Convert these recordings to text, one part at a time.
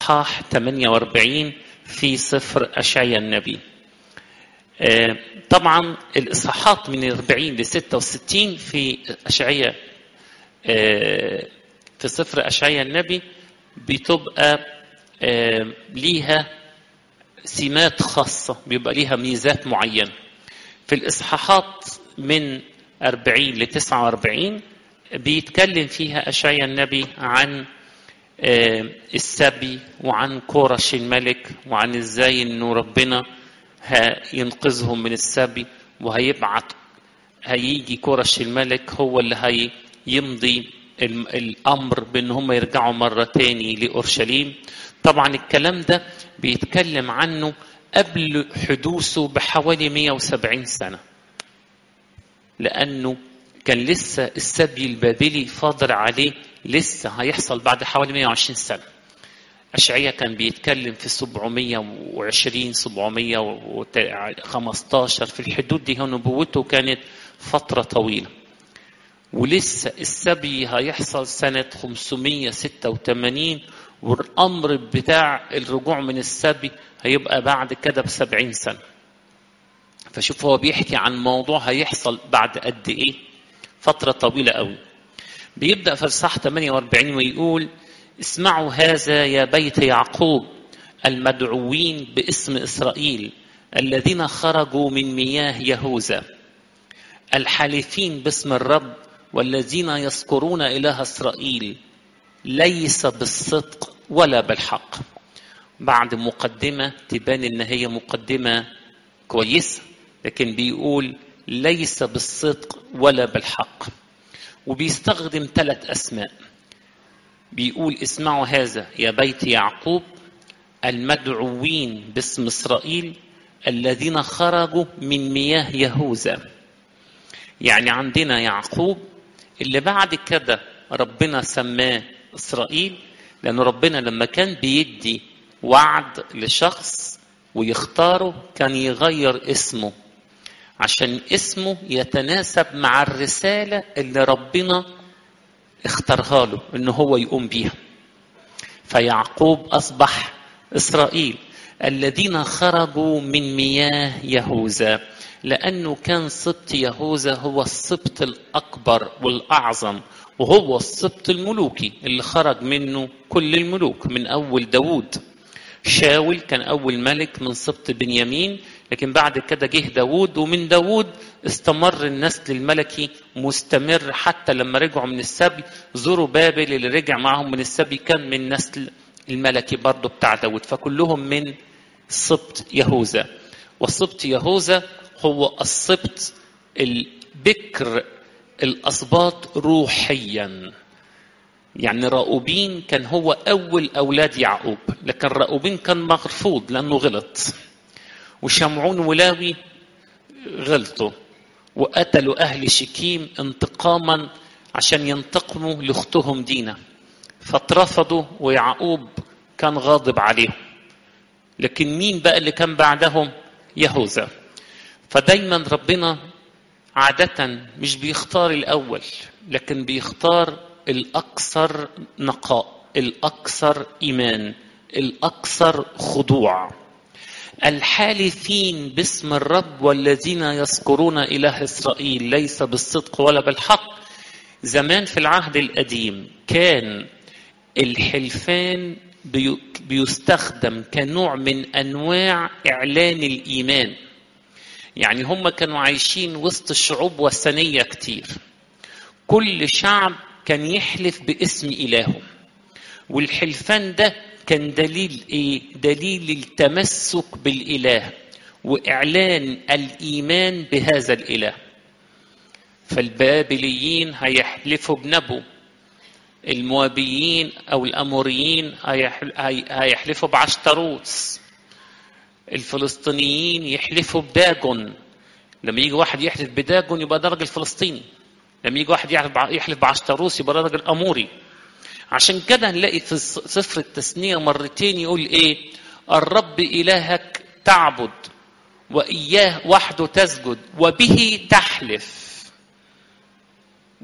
اصحاح 48 في سفر اشعيا النبي آه، طبعا الاصحاحات من 40 ل 66 في اشعيا آه، في سفر اشعيا النبي بتبقى آه، ليها سمات خاصة بيبقى ليها ميزات معينة في الإصحاحات من 40 ل 49 بيتكلم فيها أشعيا النبي عن آه، السبي وعن كورش الملك وعن ازاي انه ربنا هينقذهم من السبي وهيبعت هيجي كورش الملك هو اللي هيمضي ال- الامر بان هم يرجعوا مره تاني لاورشليم طبعا الكلام ده بيتكلم عنه قبل حدوثه بحوالي 170 سنه لانه كان لسه السبي البابلي فاضل عليه لسه هيحصل بعد حوالي 120 سنه أشعية كان بيتكلم في 720 715 في الحدود دي هو نبوته كانت فترة طويلة ولسه السبي هيحصل سنة 586 والأمر بتاع الرجوع من السبي هيبقى بعد كده بسبعين سنة فشوف هو بيحكي عن موضوع هيحصل بعد قد إيه فترة طويلة قوي بيبدأ في الصح 48 ويقول اسمعوا هذا يا بيت يعقوب المدعوين باسم إسرائيل الذين خرجوا من مياه يهوذا الحالفين باسم الرب والذين يذكرون إله إسرائيل ليس بالصدق ولا بالحق بعد مقدمة تبان إن هي مقدمة كويسة لكن بيقول ليس بالصدق ولا بالحق وبيستخدم ثلاث أسماء بيقول اسمعوا هذا يا بيت يعقوب المدعوين باسم إسرائيل الذين خرجوا من مياه يهوذا يعني عندنا يعقوب اللي بعد كده ربنا سماه إسرائيل لأن ربنا لما كان بيدي وعد لشخص ويختاره كان يغير اسمه عشان اسمه يتناسب مع الرسالة اللي ربنا اختارها له ان هو يقوم بيها فيعقوب اصبح اسرائيل الذين خرجوا من مياه يهوذا لانه كان سبط يهوذا هو السبط الاكبر والاعظم وهو السبط الملوكي اللي خرج منه كل الملوك من اول داوود شاول كان اول ملك من سبط بنيامين لكن بعد كده جه داوود ومن داوود استمر النسل الملكي مستمر حتى لما رجعوا من السبي زوروا بابل اللي رجع معهم من السبي كان من نسل الملكي برضه بتاع داوود فكلهم من سبط يهوذا وسبط يهوذا هو السبط البكر الاسباط روحيا يعني راؤوبين كان هو اول اولاد يعقوب لكن راؤوبين كان مرفوض لانه غلط وشمعون ولاوي غلطوا وقتلوا أهل شكيم انتقاما عشان ينتقموا لأختهم دينا فاترفضوا ويعقوب كان غاضب عليهم لكن مين بقى اللي كان بعدهم يهوذا فدايما ربنا عادة مش بيختار الأول لكن بيختار الأكثر نقاء الأكثر إيمان الأكثر خضوع الحالفين باسم الرب والذين يذكرون إله إسرائيل ليس بالصدق ولا بالحق زمان في العهد القديم كان الحلفان بيستخدم كنوع من أنواع إعلان الإيمان يعني هم كانوا عايشين وسط الشعوب وثنية كتير كل شعب كان يحلف باسم إلهه والحلفان ده كان دليل ايه دليل التمسك بالاله واعلان الايمان بهذا الاله فالبابليين هيحلفوا بنبو الموابيين او الاموريين هيحلفوا بعشتروس الفلسطينيين يحلفوا بداجون لما يجي واحد يحلف بداجون يبقى ده راجل فلسطيني لما يجي واحد يحلف بعشتروس يبقى ده راجل اموري عشان كده نلاقي في سفر التثنية مرتين يقول ايه الرب إلهك تعبد وإياه وحده تسجد وبه تحلف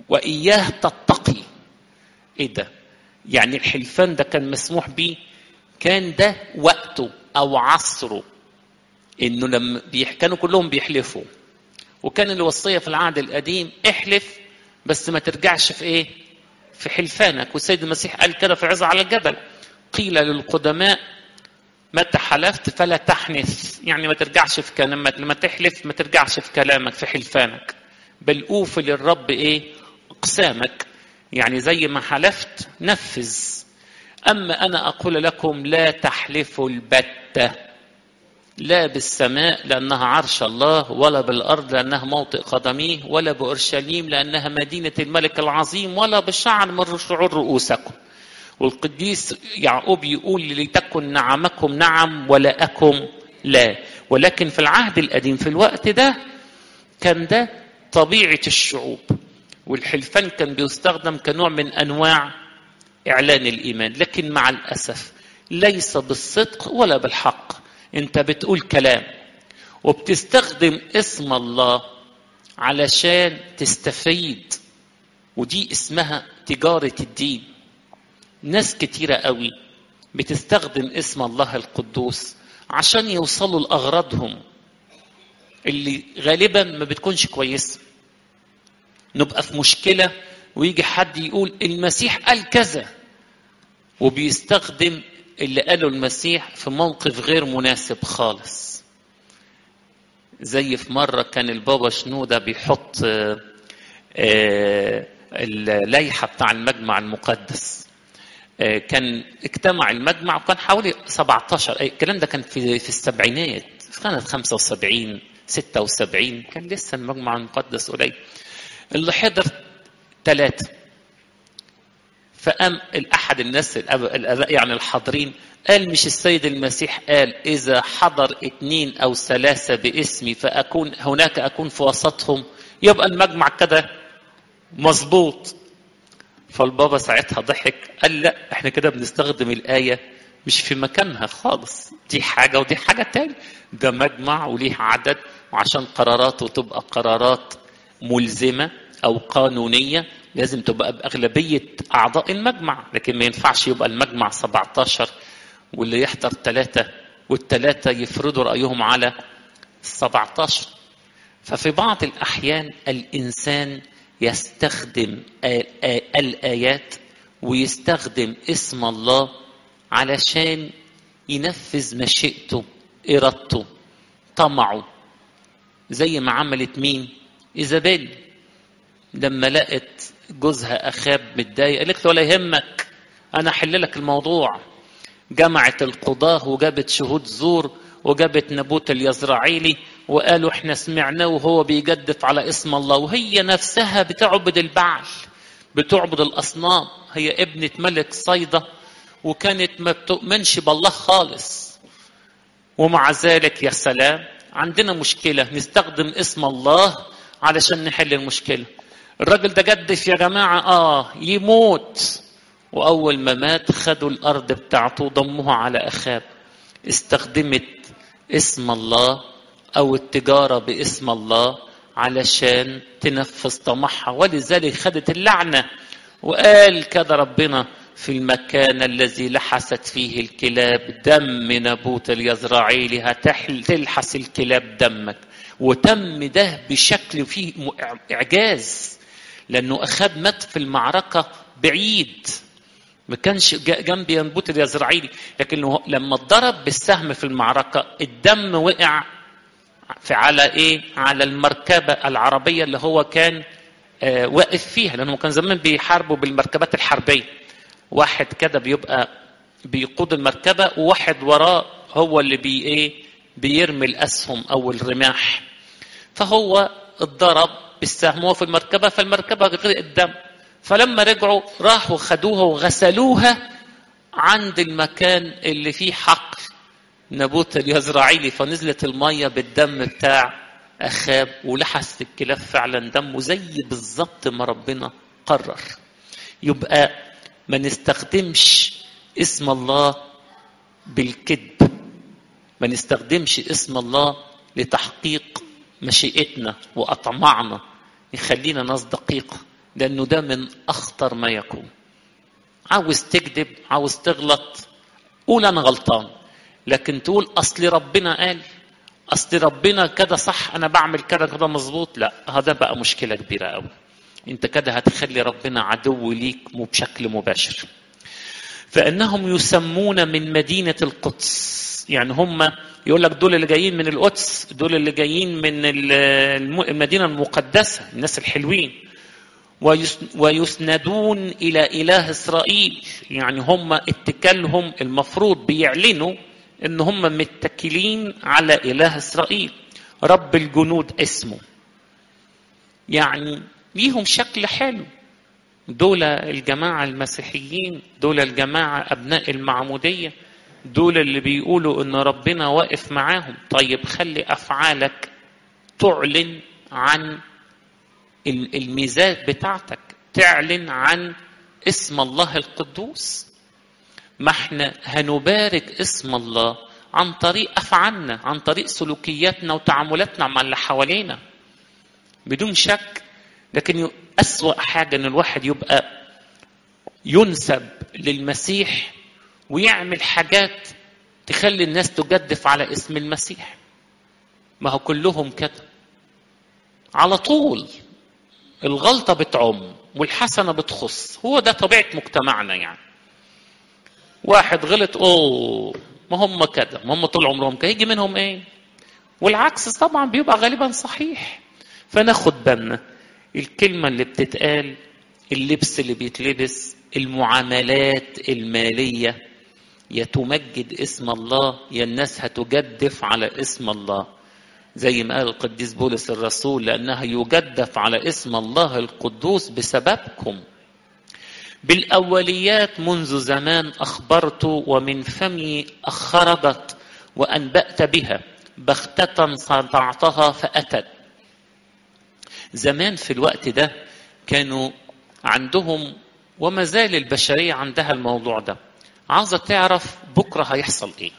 وإياه تتقي ايه ده يعني الحلفان ده كان مسموح بيه كان ده وقته او عصره انه لما بيح... كانوا كلهم بيحلفوا وكان الوصيه في العهد القديم احلف بس ما ترجعش في ايه في حلفانك والسيد المسيح قال كده في عظة على الجبل قيل للقدماء متى حلفت فلا تحنث يعني ما ترجعش في كلامك لما تحلف ما ترجعش في كلامك في حلفانك بل اوف للرب ايه اقسامك يعني زي ما حلفت نفذ اما انا اقول لكم لا تحلفوا البته لا بالسماء لانها عرش الله ولا بالارض لانها موطئ قدميه ولا باورشليم لانها مدينه الملك العظيم ولا بالشعر من شعور رؤوسكم والقديس يعقوب يقول لتكن نعمكم نعم ولاءكم لا ولكن في العهد القديم في الوقت ده كان ده طبيعه الشعوب والحلفان كان بيستخدم كنوع من انواع اعلان الايمان لكن مع الاسف ليس بالصدق ولا بالحق انت بتقول كلام وبتستخدم اسم الله علشان تستفيد ودي اسمها تجاره الدين ناس كتيرة قوي بتستخدم اسم الله القدوس عشان يوصلوا لأغراضهم اللي غالبا ما بتكونش كويسة نبقى في مشكلة ويجي حد يقول المسيح قال كذا وبيستخدم اللي قاله المسيح في موقف غير مناسب خالص زي في مرة كان البابا شنودة بيحط الليحة بتاع المجمع المقدس كان اجتمع المجمع وكان حوالي 17 الكلام ده كان في في السبعينات في سنه 75 76 كان لسه المجمع المقدس قليل اللي حضر ثلاثه فقام احد الناس الاباء يعني الحاضرين قال مش السيد المسيح قال اذا حضر اثنين او ثلاثه باسمي فاكون هناك اكون في وسطهم يبقى المجمع كده مظبوط فالبابا ساعتها ضحك قال لا احنا كده بنستخدم الآية مش في مكانها خالص دي حاجة ودي حاجة تاني ده مجمع وليه عدد وعشان قراراته تبقى قرارات ملزمة أو قانونية لازم تبقى بأغلبية أعضاء المجمع لكن ما ينفعش يبقى المجمع 17 واللي يحضر ثلاثة والثلاثة يفرضوا رأيهم على 17 ففي بعض الأحيان الإنسان يستخدم الآيات ويستخدم اسم الله علشان ينفذ مشيئته إرادته طمعه زي ما عملت مين إيزابيل لما لقت جوزها أخاب متضايق قالت له ولا يهمك أنا أحل لك الموضوع جمعت القضاة وجابت شهود زور وجابت نبوت اليزرعيلي وقالوا احنا سمعناه وهو بيجدف على اسم الله وهي نفسها بتعبد البعل بتعبد الاصنام هي ابنة ملك صيدا وكانت ما بتؤمنش بالله خالص ومع ذلك يا سلام عندنا مشكلة نستخدم اسم الله علشان نحل المشكلة الراجل ده جدف يا جماعة اه يموت وأول ما مات خدوا الأرض بتاعته وضموها على أخاب استخدمت اسم الله او التجاره باسم الله علشان تنفذ طمعها ولذلك خدت اللعنه وقال كده ربنا في المكان الذي لحست فيه الكلاب دم نبوت اليزرعيلي هتحل تلحس الكلاب دمك وتم ده بشكل فيه اعجاز لانه اخاب مات في المعركه بعيد ما كانش جنب ينبوت اليزرعيلي لكن لما اتضرب بالسهم في المعركة الدم وقع في على ايه على المركبة العربية اللي هو كان آه واقف فيها لانه كان زمان بيحاربوا بالمركبات الحربية واحد كده بيبقى بيقود المركبة وواحد وراه هو اللي بي ايه بيرمي الاسهم او الرماح فهو اتضرب بالسهم وهو في المركبة فالمركبة غرقت دم فلما رجعوا راحوا خدوها وغسلوها عند المكان اللي فيه حقل نبوت اليزرعيلي فنزلت المية بالدم بتاع أخاب ولحست الكلاب فعلا دمه زي بالظبط ما ربنا قرر يبقى ما نستخدمش اسم الله بالكذب ما نستخدمش اسم الله لتحقيق مشيئتنا وأطمعنا يخلينا ناس دقيقه لانه ده من اخطر ما يكون عاوز تكذب عاوز تغلط قول انا غلطان لكن تقول اصل ربنا قال اصل ربنا كده صح انا بعمل كده كده مظبوط لا هذا بقى مشكله كبيره قوي انت كده هتخلي ربنا عدو ليك بشكل مباشر فانهم يسمون من مدينه القدس يعني هم يقول لك دول اللي جايين من القدس دول اللي جايين من المدينه المقدسه الناس الحلوين ويسندون الى اله اسرائيل يعني هم اتكالهم المفروض بيعلنوا ان هم متكلين على اله اسرائيل رب الجنود اسمه يعني ليهم شكل حلو دول الجماعة المسيحيين دول الجماعة أبناء المعمودية دول اللي بيقولوا إن ربنا واقف معاهم طيب خلي أفعالك تعلن عن الميزات بتاعتك تعلن عن اسم الله القدوس ما احنا هنبارك اسم الله عن طريق افعالنا عن طريق سلوكياتنا وتعاملاتنا مع اللي حوالينا بدون شك لكن اسوا حاجه ان الواحد يبقى ينسب للمسيح ويعمل حاجات تخلي الناس تجدف على اسم المسيح ما هو كلهم كده على طول الغلطه بتعم والحسنه بتخص هو ده طبيعه مجتمعنا يعني واحد غلط اوه ما هم كده ما هم طول عمرهم كده يجي منهم ايه والعكس طبعا بيبقى غالبا صحيح فناخد بالنا الكلمة اللي بتتقال اللبس اللي بيتلبس المعاملات المالية يا تمجد اسم الله يا الناس هتجدف على اسم الله زي ما قال القديس بولس الرسول لأنها يجدف على اسم الله القدوس بسببكم بالأوليات منذ زمان أخبرت ومن فمي خرجت وأنبأت بها بختة صنعتها فأتت زمان في الوقت ده كانوا عندهم وما زال البشرية عندها الموضوع ده عاوزة تعرف بكرة هيحصل ايه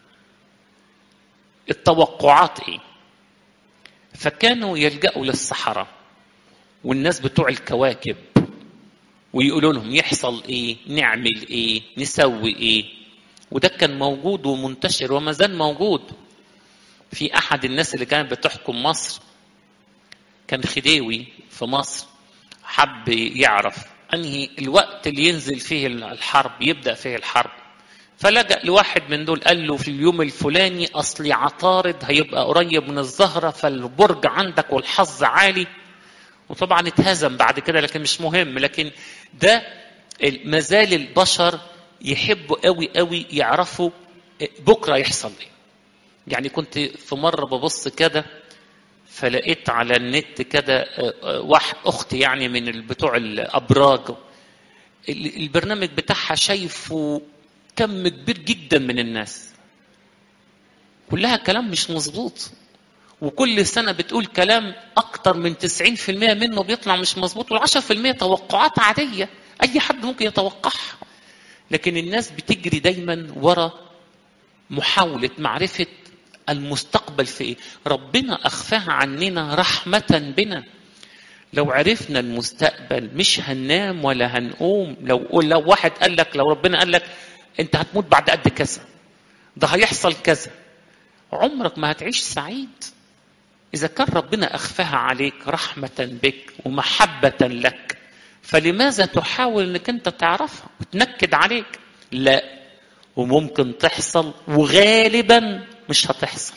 التوقعات ايه فكانوا يلجأوا للصحراء والناس بتوع الكواكب ويقولوا لهم يحصل ايه نعمل ايه نسوي ايه وده كان موجود ومنتشر وما زال موجود في احد الناس اللي كانت بتحكم مصر كان خديوي في مصر حب يعرف انهي الوقت اللي ينزل فيه الحرب يبدا فيه الحرب فلجأ لواحد من دول قال له في اليوم الفلاني اصلي عطارد هيبقى قريب من الزهره فالبرج عندك والحظ عالي وطبعا اتهزم بعد كده لكن مش مهم لكن ده مازال البشر يحبوا قوي قوي يعرفوا بكره يحصل ايه يعني كنت في مره ببص كده فلقيت على النت كده واحد اختي يعني من بتوع الابراج البرنامج بتاعها شايفه كم كبير جدا من الناس كلها كلام مش مظبوط وكل سنة بتقول كلام أكتر من 90% منه بيطلع مش مظبوط وال10% توقعات عادية أي حد ممكن يتوقعها لكن الناس بتجري دايما ورا محاولة معرفة المستقبل في ايه ربنا اخفاها عننا رحمه بنا لو عرفنا المستقبل مش هننام ولا هنقوم لو لو واحد قال لك لو ربنا قال لك انت هتموت بعد قد كذا ده هيحصل كذا عمرك ما هتعيش سعيد اذا كان ربنا اخفاها عليك رحمه بك ومحبه لك فلماذا تحاول انك انت تعرفها وتنكد عليك لا وممكن تحصل وغالبا مش هتحصل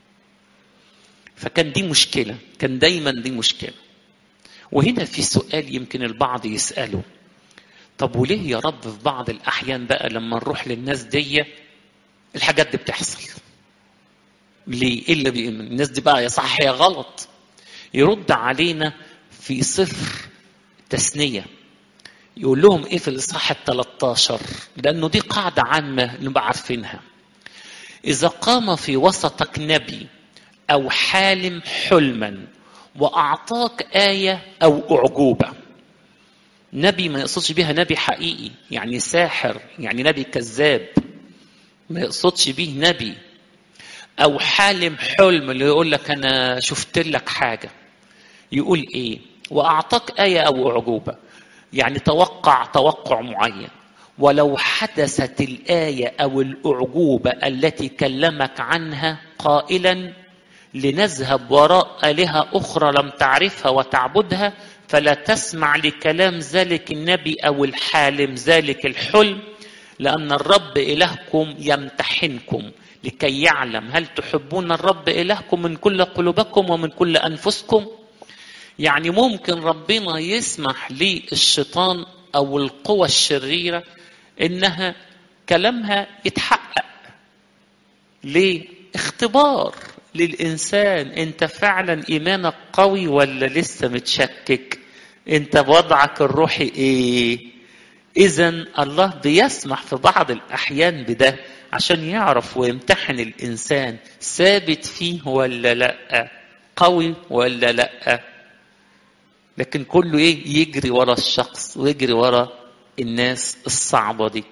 فكان دي مشكله كان دايما دي مشكله وهنا في سؤال يمكن البعض يساله طب وليه يا رب في بعض الاحيان بقى لما نروح للناس دي الحاجات دي بتحصل ليه ايه اللي بي... الناس دي بقى يا صح يا غلط يرد علينا في صفر تثنيه يقول لهم ايه في الاصحاح ال 13 لانه دي قاعده عامه نبقى عارفينها اذا قام في وسطك نبي او حالم حلما واعطاك ايه او اعجوبه نبي ما يقصدش بيها نبي حقيقي يعني ساحر يعني نبي كذاب ما يقصدش بيه نبي او حالم حلم اللي يقول لك انا شفت لك حاجه يقول ايه واعطاك ايه او اعجوبه يعني توقع توقع معين ولو حدثت الآية أو الأعجوبة التي كلمك عنها قائلا لنذهب وراء آلهة أخرى لم تعرفها وتعبدها فلا تسمع لكلام ذلك النبي أو الحالم ذلك الحلم لأن الرب إلهكم يمتحنكم لكي يعلم هل تحبون الرب إلهكم من كل قلوبكم ومن كل أنفسكم يعني ممكن ربنا يسمح للشيطان أو القوى الشريرة إنها كلامها يتحقق ليه؟ اختبار للإنسان أنت فعلا إيمانك قوي ولا لسه متشكك أنت وضعك الروحي إيه إذا الله بيسمح في بعض الأحيان بده عشان يعرف ويمتحن الإنسان ثابت فيه ولا لأ قوي ولا لأ لكن كله إيه يجري ورا الشخص ويجري ورا الناس الصعبة دي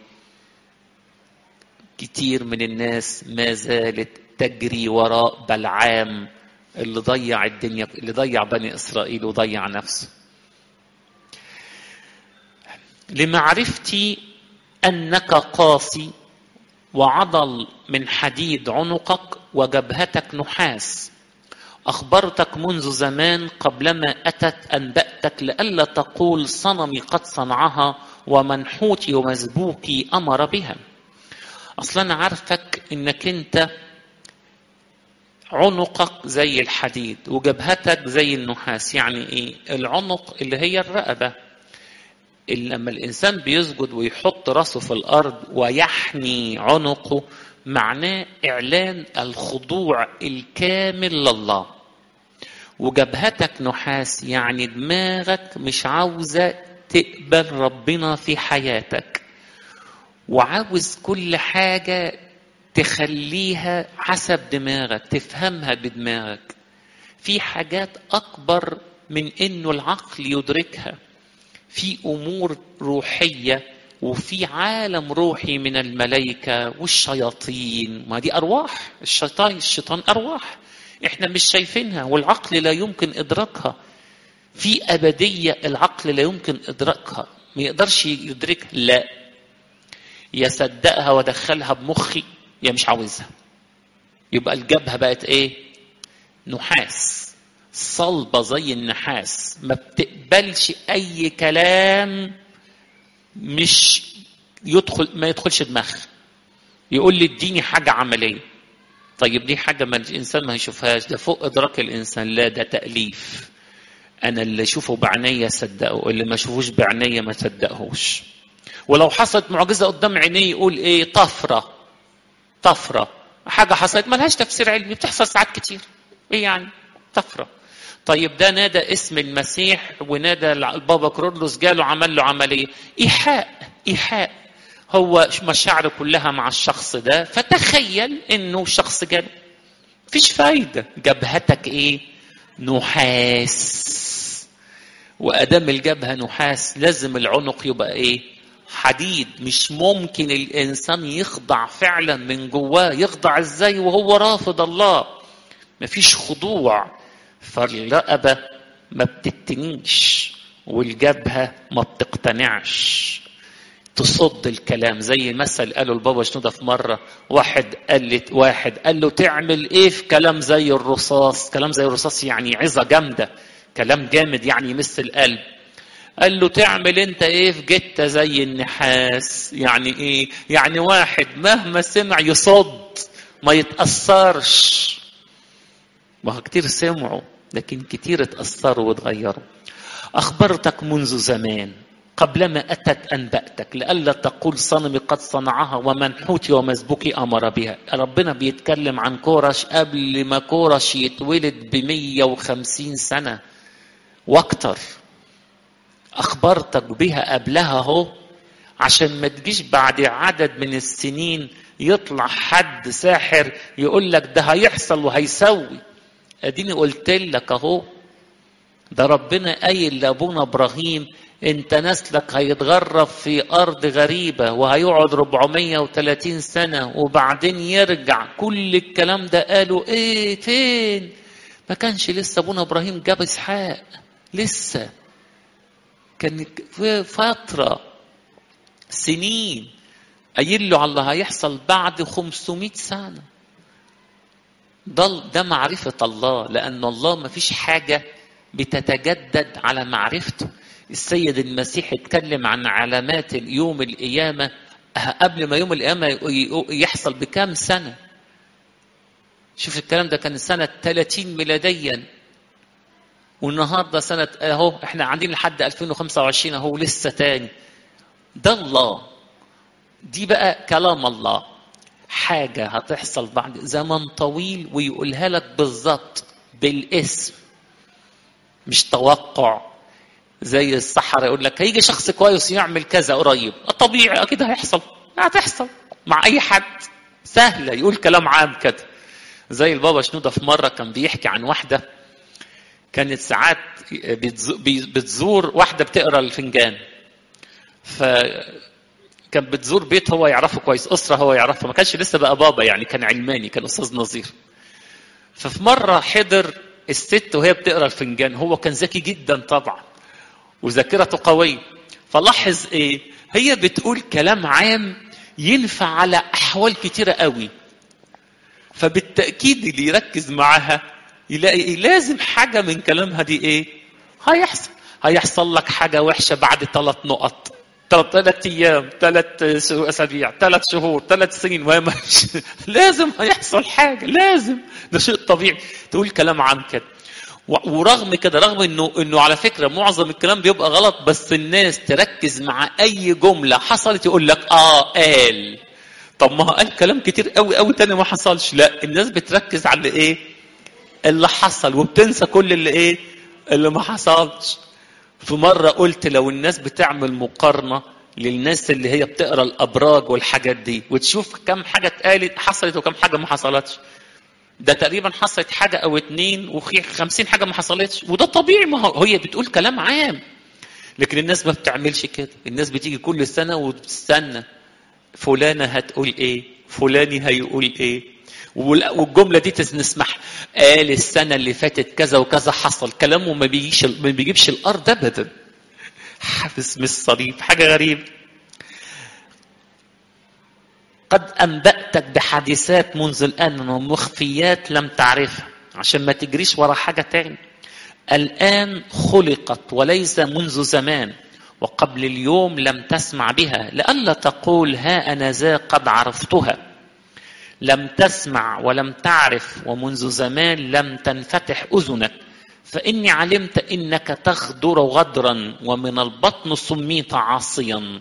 كتير من الناس ما زالت تجري وراء بلعام اللي ضيع الدنيا اللي ضيع بني اسرائيل وضيع نفسه لمعرفتي انك قاسي وعضل من حديد عنقك وجبهتك نحاس اخبرتك منذ زمان قبلما اتت انباتك لئلا تقول صنمي قد صنعها ومنحوتي ومزبوكي امر بها اصلا انا عارفك انك انت عنقك زي الحديد وجبهتك زي النحاس يعني ايه العنق اللي هي الرقبه اللي لما الانسان بيسجد ويحط راسه في الارض ويحني عنقه معناه اعلان الخضوع الكامل لله وجبهتك نحاس يعني دماغك مش عاوزه تقبل ربنا في حياتك وعاوز كل حاجه تخليها حسب دماغك تفهمها بدماغك في حاجات اكبر من انه العقل يدركها في امور روحيه وفي عالم روحي من الملائكه والشياطين ما دي ارواح الشيطان الشيطان ارواح احنا مش شايفينها والعقل لا يمكن ادراكها في ابديه العقل لا يمكن ادراكها ما يقدرش يدركها لا يصدقها وادخلها بمخي يا مش عاوزها يبقى الجبهه بقت ايه نحاس صلبه زي النحاس ما بتقبلش اي كلام مش يدخل ما يدخلش دماغها يقول لي اديني حاجه عمليه طيب دي حاجه ما الانسان ما يشوفهاش ده فوق ادراك الانسان لا ده تاليف انا اللي اشوفه بعينيا صدقه اللي ما اشوفوش بعينيا ما صدقهوش ولو حصلت معجزه قدام عينيه يقول ايه طفره طفره حاجه حصلت ملهاش تفسير علمي بتحصل ساعات كتير ايه يعني طفره طيب ده نادى اسم المسيح ونادى البابا كرولوس جاله عمل له عمليه ايحاء ايحاء هو مشاعره كلها مع الشخص ده فتخيل انه شخص جاله مفيش فايده جبهتك ايه نحاس وادام الجبهه نحاس لازم العنق يبقى ايه حديد مش ممكن الانسان يخضع فعلا من جواه يخضع ازاي وهو رافض الله مفيش خضوع فالرقبه ما بتتنيش والجبهه ما بتقتنعش تصد الكلام زي مثل قاله البابا شنودة في مرة واحد قال لي واحد قال له تعمل ايه في كلام زي الرصاص كلام زي الرصاص يعني عظة جامدة كلام جامد يعني يمس القلب قال له تعمل انت ايه في جتة زي النحاس يعني ايه يعني واحد مهما سمع يصد ما يتأثرش ما كتير سمعوا لكن كتير اتأثروا واتغيروا أخبرتك منذ زمان قبلما أتت أنبأتك لئلا تقول صنمي قد صنعها ومنحوتي ومزبوكي أمر بها ربنا بيتكلم عن كورش قبل ما كورش يتولد بمية وخمسين سنة واكتر أخبرتك بها قبلها هو عشان ما تجيش بعد عدد من السنين يطلع حد ساحر يقول لك ده هيحصل وهيسوي اديني قلت لك اهو ده ربنا قايل لابونا ابراهيم انت نسلك هيتغرب في ارض غريبه وهيقعد 430 سنه وبعدين يرجع كل الكلام ده قالوا ايه فين ما كانش لسه ابونا ابراهيم جاب اسحاق لسه كان في فتره سنين قايل له على اللي هيحصل بعد 500 سنة ده ده معرفة الله لأن الله ما فيش حاجة بتتجدد على معرفته السيد المسيح اتكلم عن علامات يوم القيامة قبل ما يوم القيامة يحصل بكام سنة شوف الكلام ده كان سنة 30 ميلاديا والنهارده سنة اهو احنا قاعدين لحد 2025 اهو لسه تاني ده الله دي بقى كلام الله حاجة هتحصل بعد زمن طويل ويقولها لك بالظبط بالاسم مش توقع زي السحرة يقول لك هيجي شخص كويس يعمل كذا قريب طبيعي اكيد هيحصل هتحصل مع اي حد سهلة يقول كلام عام كده زي البابا شنودة في مرة كان بيحكي عن واحدة كانت ساعات بتزور واحدة بتقرا الفنجان ف كان بتزور بيت هو يعرفه كويس أسرة هو يعرفها ما كانش لسه بقى بابا يعني كان علماني كان أستاذ نظير ففي مرة حضر الست وهي بتقرا الفنجان هو كان ذكي جدا طبعا وذاكرته قوية فلاحظ ايه هي بتقول كلام عام ينفع على أحوال كتيرة قوي فبالتأكيد اللي يركز معاها يلاقي إيه لازم حاجة من كلامها دي ايه هيحصل هيحصل لك حاجة وحشة بعد ثلاث نقط ثلاث ايام ثلاث اسابيع ثلاث شهور ثلاث سنين وما لازم هيحصل حاجه لازم ده شيء طبيعي تقول كلام عام كده ورغم كده رغم انه انه على فكره معظم الكلام بيبقى غلط بس الناس تركز مع اي جمله حصلت يقول لك اه قال طب ما قال كلام كتير قوي قوي تاني ما حصلش لا الناس بتركز على ايه اللي حصل وبتنسى كل اللي ايه اللي ما حصلش في مرة قلت لو الناس بتعمل مقارنة للناس اللي هي بتقرا الابراج والحاجات دي وتشوف كم حاجه اتقالت حصلت وكم حاجه ما حصلتش ده تقريبا حصلت حاجه او اتنين وفي خمسين حاجه ما حصلتش وده طبيعي ما هو هي بتقول كلام عام لكن الناس ما بتعملش كده الناس بتيجي كل سنه وتستنى فلانه هتقول ايه فلاني هيقول ايه والجمله دي نسمعها قال السنه اللي فاتت كذا وكذا حصل كلامه ما بيجيش ما بيجيبش الارض ابدا حافظ من الصليب حاجه غريبه قد انباتك بحادثات منذ الان ومخفيات لم تعرفها عشان ما تجريش ورا حاجه تاني الان خلقت وليس منذ زمان وقبل اليوم لم تسمع بها لئلا تقول ها انا ذا قد عرفتها لم تسمع ولم تعرف ومنذ زمان لم تنفتح اذنك فاني علمت انك تغدر غدرا ومن البطن سميت عاصيا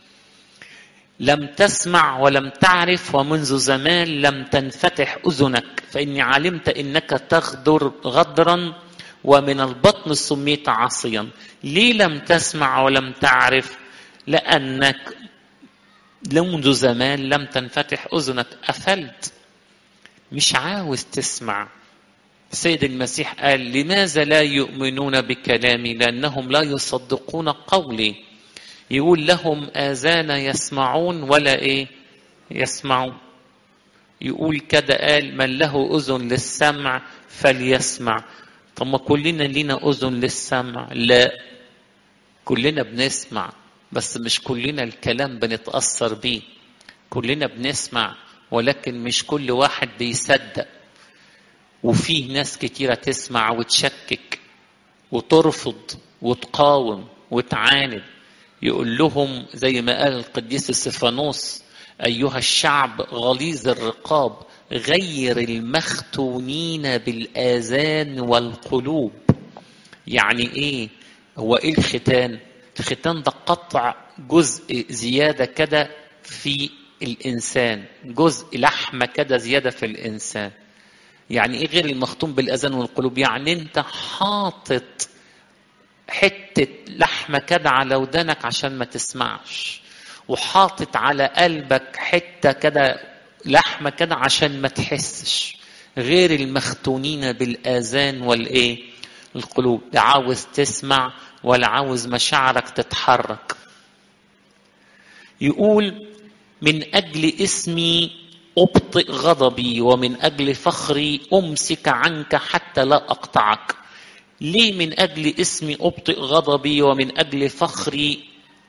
لم تسمع ولم تعرف ومنذ زمان لم تنفتح اذنك فاني علمت انك تغدر غدرا ومن البطن سميت عاصيا ليه لم تسمع ولم تعرف لانك منذ زمان لم تنفتح اذنك قفلت مش عاوز تسمع السيد المسيح قال لماذا لا يؤمنون بكلامي لانهم لا يصدقون قولي يقول لهم اذان يسمعون ولا ايه يسمعون يقول كده قال من له اذن للسمع فليسمع طب ما كلنا لينا اذن للسمع لا كلنا بنسمع بس مش كلنا الكلام بنتاثر بيه كلنا بنسمع ولكن مش كل واحد بيصدق وفيه ناس كتيرة تسمع وتشكك وترفض وتقاوم وتعاند يقول لهم زي ما قال القديس استفانوس أيها الشعب غليظ الرقاب غير المختونين بالآذان والقلوب يعني إيه هو إيه الختان الختان ده قطع جزء زيادة كده في الإنسان جزء لحمة كده زيادة في الإنسان يعني ايه غير المختوم بالاذان والقلوب يعني انت حاطط حته لحمه كده على ودانك عشان ما تسمعش وحاطط على قلبك حته كده لحمه كده عشان ما تحسش غير المختونين بالاذان والايه القلوب لا عاوز تسمع ولا عاوز مشاعرك تتحرك يقول من اجل اسمي أبطئ غضبي ومن أجل فخري أمسك عنك حتى لا أقطعك ليه من أجل اسمي أبطئ غضبي ومن أجل فخري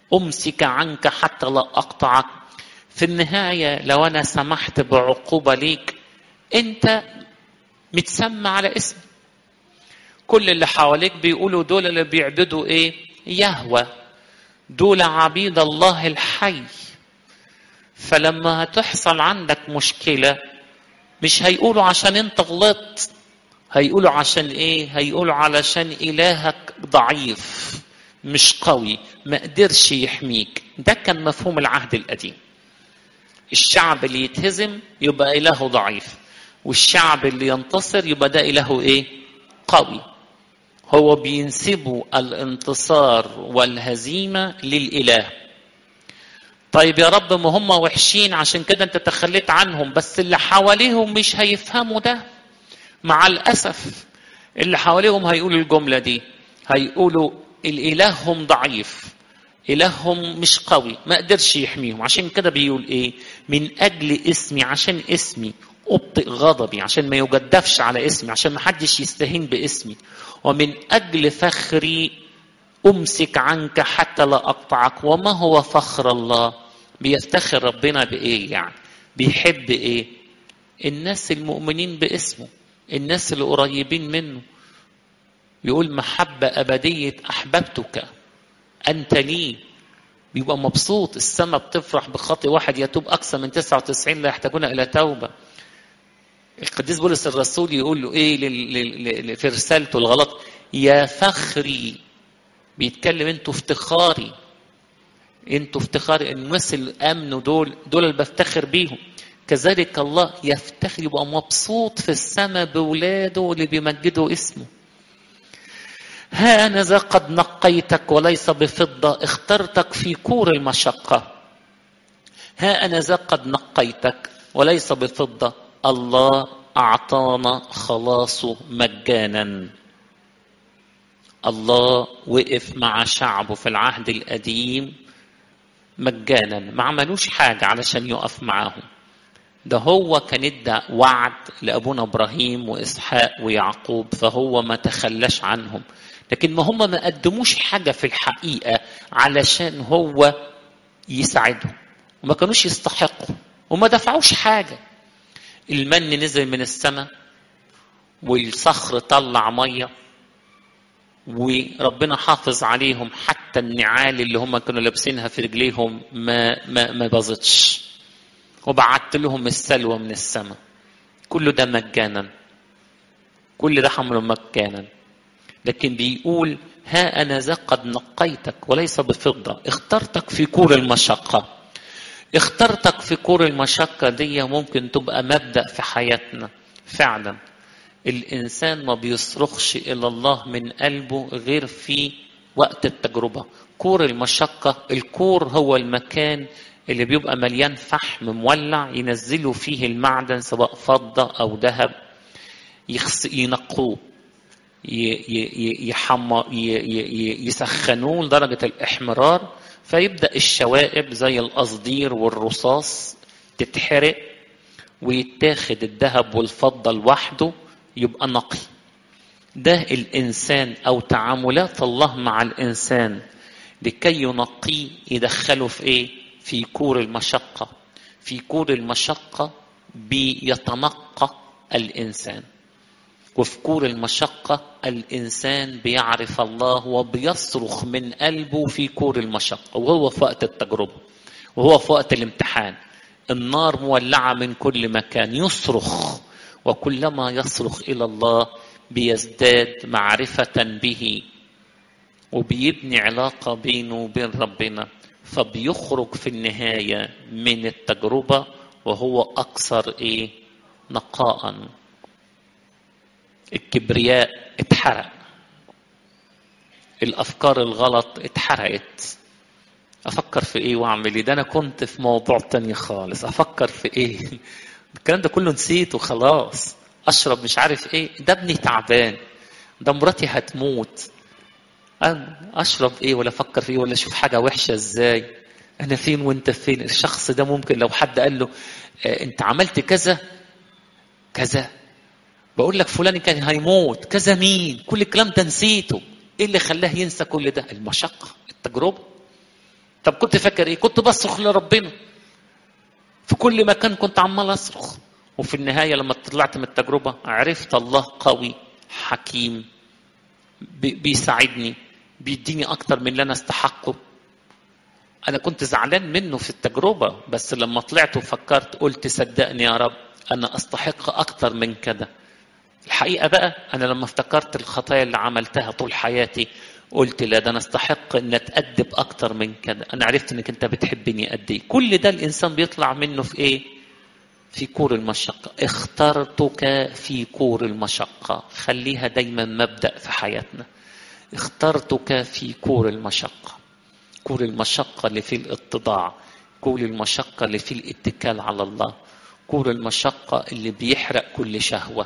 امسك عنك حتى لا اقطعك في النهايه لو انا سمحت بعقوبه ليك انت متسمى على اسم كل اللي حواليك بيقولوا دول اللي بيعبدوا ايه يهوى دول عبيد الله الحي فلما هتحصل عندك مشكلة مش هيقولوا عشان انت غلطت هيقولوا عشان ايه هيقولوا علشان الهك ضعيف مش قوي ما قدرش يحميك ده كان مفهوم العهد القديم الشعب اللي يتهزم يبقى إلهه ضعيف والشعب اللي ينتصر يبقى ده إلهه إيه قوي هو بينسبوا الانتصار والهزيمة للإله طيب يا رب ما هم وحشين عشان كده انت تخليت عنهم بس اللي حواليهم مش هيفهموا ده مع الأسف اللي حواليهم هيقولوا الجملة دي هيقولوا الإلههم ضعيف إلههم مش قوي ما قدرش يحميهم عشان كده بيقول إيه من أجل اسمي عشان اسمي أبطئ غضبي عشان ما يجدفش على اسمي عشان ما حدش يستهين باسمي ومن أجل فخري أمسك عنك حتى لا أقطعك وما هو فخر الله بيفتخر ربنا بإيه يعني بيحب إيه الناس المؤمنين باسمه الناس اللي قريبين منه يقول محبة أبدية أحببتك أنت لي بيبقى مبسوط السماء بتفرح بخطي واحد يتوب أكثر من 99 لا يحتاجون إلى توبة القديس بولس الرسول يقول له إيه لل... في رسالته الغلط يا فخري بيتكلم انتوا افتخاري انتوا افتخاري الناس اللي امنوا دول دول اللي بفتخر بيهم كذلك الله يفتخر يبقى مبسوط في السماء بولاده اللي بيمجدوا اسمه ها أنا ذا قد نقيتك وليس بفضة اخترتك في كور المشقة ها أنا ذا قد نقيتك وليس بفضة الله أعطانا خلاصه مجانا الله وقف مع شعبه في العهد القديم مجانا ما عملوش حاجة علشان يقف معاهم ده هو كان ادى وعد لأبونا إبراهيم وإسحاق ويعقوب فهو ما تخلاش عنهم لكن ما هم ما قدموش حاجة في الحقيقة علشان هو يساعدهم وما كانوش يستحقوا وما دفعوش حاجة المن نزل من السماء والصخر طلع ميه وربنا حافظ عليهم حتى النعال اللي هم كانوا لابسينها في رجليهم ما ما ما باظتش وبعت لهم السلوى من السماء كل ده مجانا كل ده حمل مجانا لكن بيقول ها انا ذا قد نقيتك وليس بفضه اخترتك في كور المشقه اخترتك في كور المشقه دي ممكن تبقى مبدا في حياتنا فعلا الإنسان ما بيصرخش إلى الله من قلبه غير في وقت التجربة كور المشقة الكور هو المكان اللي بيبقى مليان فحم مولع ينزلوا فيه المعدن سواء فضة أو ذهب ينقوه يسخنوه لدرجة الإحمرار فيبدأ الشوائب زي القصدير والرصاص تتحرق ويتاخد الذهب والفضة لوحده يبقى نقي ده الإنسان أو تعاملات الله مع الإنسان لكي ينقيه يدخله في إيه؟ في كور المشقة في كور المشقة بيتنقى الإنسان وفي كور المشقة الإنسان بيعرف الله وبيصرخ من قلبه في كور المشقة وهو في وقت التجربة وهو في وقت الامتحان النار مولعة من كل مكان يصرخ وكلما يصرخ الى الله بيزداد معرفه به وبيبني علاقه بينه وبين ربنا فبيخرج في النهايه من التجربه وهو اكثر ايه نقاء الكبرياء اتحرق الافكار الغلط اتحرقت افكر في ايه واعمل ايه ده انا كنت في موضوع تاني خالص افكر في ايه الكلام ده كله نسيته خلاص اشرب مش عارف ايه ده ابني تعبان ده مراتي هتموت أنا اشرب ايه ولا افكر في ايه ولا اشوف حاجه وحشه ازاي انا فين وانت فين الشخص ده ممكن لو حد قال له آه انت عملت كذا كذا بقول لك فلان كان هيموت كذا مين كل الكلام ده نسيته ايه اللي خلاه ينسى كل ده المشقه التجربه طب كنت فاكر ايه كنت بصرخ لربنا في كل مكان كنت عمال اصرخ وفي النهايه لما طلعت من التجربه عرفت الله قوي حكيم بيساعدني بيديني اكتر من اللي انا استحقه انا كنت زعلان منه في التجربه بس لما طلعت وفكرت قلت صدقني يا رب انا استحق اكتر من كده الحقيقه بقى انا لما افتكرت الخطايا اللي عملتها طول حياتي قلت لا ده انا استحق ان اتادب اكتر من كده انا عرفت انك انت بتحبني قد ايه كل ده الانسان بيطلع منه في ايه في كور المشقة اخترتك في كور المشقة خليها دايما مبدأ في حياتنا اخترتك في كور المشقة كور المشقة اللي فيه الاتضاع كور المشقة اللي فيه الاتكال على الله كور المشقة اللي بيحرق كل شهوة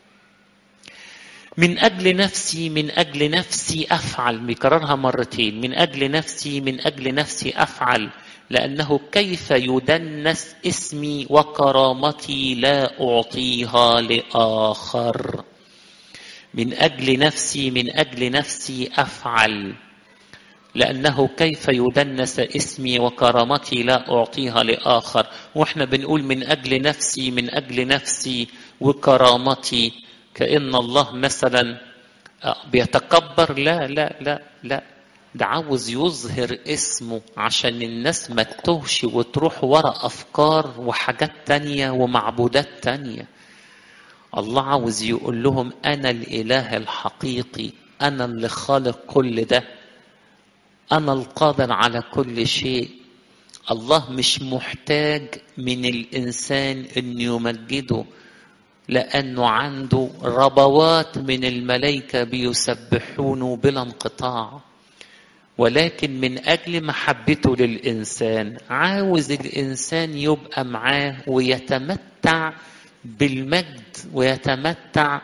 من أجل نفسي من أجل نفسي أفعل بيكررها مرتين من أجل نفسي من أجل نفسي أفعل لأنه كيف يدنس اسمي وكرامتي لا أعطيها لآخر من أجل نفسي من أجل نفسي أفعل لأنه كيف يدنس اسمي وكرامتي لا أعطيها لآخر وإحنا بنقول من أجل نفسي من أجل نفسي وكرامتي كأن الله مثلا بيتكبر لا لا لا لا ده عاوز يظهر اسمه عشان الناس ما تتوهش وتروح ورا أفكار وحاجات تانية ومعبودات تانية الله عاوز يقول لهم أنا الإله الحقيقي أنا اللي خالق كل ده أنا القادر على كل شيء الله مش محتاج من الإنسان أن يمجده لأنه عنده ربوات من الملائكة بيسبحونه بلا انقطاع ولكن من أجل محبته للإنسان عاوز الإنسان يبقى معاه ويتمتع بالمجد ويتمتع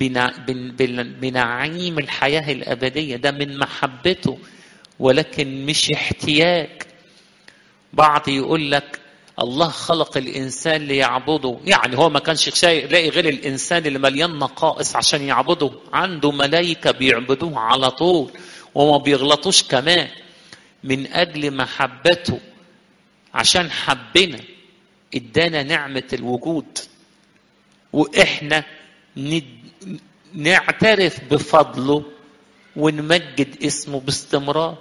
بنعيم الحياة الأبدية ده من محبته ولكن مش احتياج بعض يقول لك الله خلق الانسان ليعبده يعني هو ما كانش شيء لاقي غير الانسان اللي مليان نقائص عشان يعبده عنده ملائكه بيعبدوه على طول وما بيغلطوش كمان من اجل محبته عشان حبنا ادانا نعمه الوجود واحنا نعترف بفضله ونمجد اسمه باستمرار